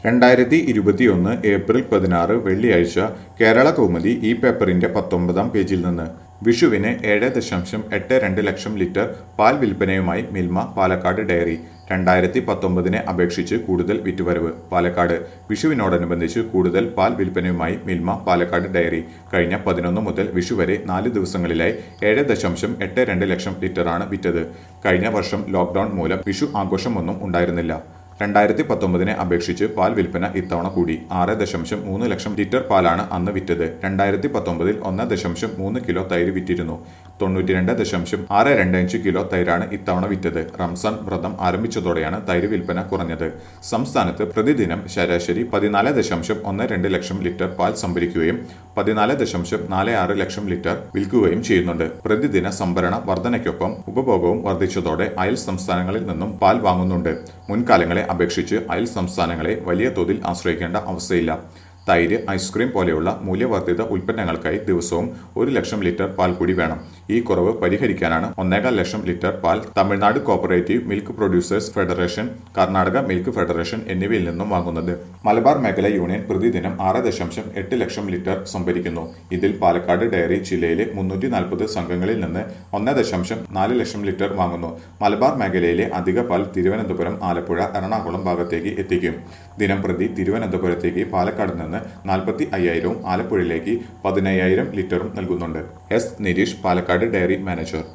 രണ്ടായിരത്തി ഇരുപത്തിയൊന്ന് ഏപ്രിൽ പതിനാറ് വെള്ളിയാഴ്ച കേരള കൗമുദി ഈ പേപ്പറിന്റെ പത്തൊമ്പതാം പേജിൽ നിന്ന് വിഷുവിന് ഏഴ് ദശാംശം എട്ട് രണ്ട് ലക്ഷം ലിറ്റർ പാൽ വിൽപ്പനയുമായി മിൽമ പാലക്കാട് ഡയറി രണ്ടായിരത്തി പത്തൊമ്പതിനെ അപേക്ഷിച്ച് കൂടുതൽ വിറ്റുവരവ് പാലക്കാട് വിഷുവിനോടനുബന്ധിച്ച് കൂടുതൽ പാൽ വിൽപ്പനയുമായി മിൽമ പാലക്കാട് ഡയറി കഴിഞ്ഞ പതിനൊന്ന് മുതൽ വിഷു വരെ നാല് ദിവസങ്ങളിലായി ഏഴ് ദശാംശം എട്ട് രണ്ട് ലക്ഷം ലിറ്ററാണ് വിറ്റത് കഴിഞ്ഞ വർഷം ലോക്ക്ഡൌൺ മൂലം വിഷു ആഘോഷമൊന്നും ഉണ്ടായിരുന്നില്ല രണ്ടായിരത്തി പത്തൊമ്പതിനെ അപേക്ഷിച്ച് പാൽ വിൽപ്പന ഇത്തവണ കൂടി ആറ് ദശാംശം മൂന്ന് ലക്ഷം ലിറ്റർ പാലാണ് അന്ന് വിറ്റത് രണ്ടായിരത്തി പത്തൊമ്പതിൽ ഒന്ന് ദശാംശം മൂന്ന് കിലോ തൈര് വിറ്റിരുന്നു തൊണ്ണൂറ്റിരണ്ട് ദശാംശം ആറ് രണ്ട് അഞ്ച് കിലോ തൈരാണ് ഇത്തവണ വിറ്റത് റംസാൻ വ്രതം ആരംഭിച്ചതോടെയാണ് തൈര് വിൽപ്പന കുറഞ്ഞത് സംസ്ഥാനത്ത് പ്രതിദിനം ശരാശരി പതിനാല് ദശാംശം ഒന്ന് രണ്ട് ലക്ഷം ലിറ്റർ പാൽ സംഭരിക്കുകയും പതിനാല് ദശാംശം നാല് ആറ് ലക്ഷം ലിറ്റർ വിൽക്കുകയും ചെയ്യുന്നുണ്ട് പ്രതിദിന സംഭരണ വർധനയ്ക്കൊപ്പം ഉപഭോഗവും വർദ്ധിച്ചതോടെ അയൽ സംസ്ഥാനങ്ങളിൽ നിന്നും പാൽ വാങ്ങുന്നുണ്ട് മുൻകാലങ്ങളെ അപേക്ഷിച്ച് അയൽ സംസ്ഥാനങ്ങളെ വലിയ തോതിൽ ആശ്രയിക്കേണ്ട അവസ്ഥയില്ല തൈര് ഐസ്ക്രീം പോലെയുള്ള മൂല്യവർദ്ധിത ഉൽപ്പന്നങ്ങൾക്കായി ദിവസവും ഒരു ലക്ഷം ലിറ്റർ പാൽ കൂടി വേണം ഈ കുറവ് പരിഹരിക്കാനാണ് ഒന്നേകാൽ ലക്ഷം ലിറ്റർ പാൽ Tamil Nadu cooperative milk producers federation Karnataka milk federation എന്നിവയിൽ നിന്നും വാങ്ങുന്നത് മലബാർ മേഖല യൂണിയൻ പ്രതിദിനം ആറ് ദശാംശം എട്ട് ലക്ഷം ലിറ്റർ സംഭരിക്കുന്നു ഇതിൽ പാലക്കാട് ഡയറി ജില്ലയിലെ മുന്നൂറ്റി നാൽപ്പത് സംഘങ്ങളിൽ നിന്ന് ഒന്ന് ദശാംശം നാല് ലക്ഷം ലിറ്റർ വാങ്ങുന്നു മലബാർ മേഖലയിലെ അധിക പാൽ തിരുവനന്തപുരം ആലപ്പുഴ എറണാകുളം ഭാഗത്തേക്ക് എത്തിക്കും ദിനം പ്രതി തിരുവനന്തപുരത്തേക്ക് പാലക്കാട് നിന്ന് നാൽപ്പത്തി അയ്യായിരവും ആലപ്പുഴയിലേക്ക് പതിനയ്യായിരം ലിറ്ററും നൽകുന്നുണ്ട് S Nireesh Palakkad dairy manager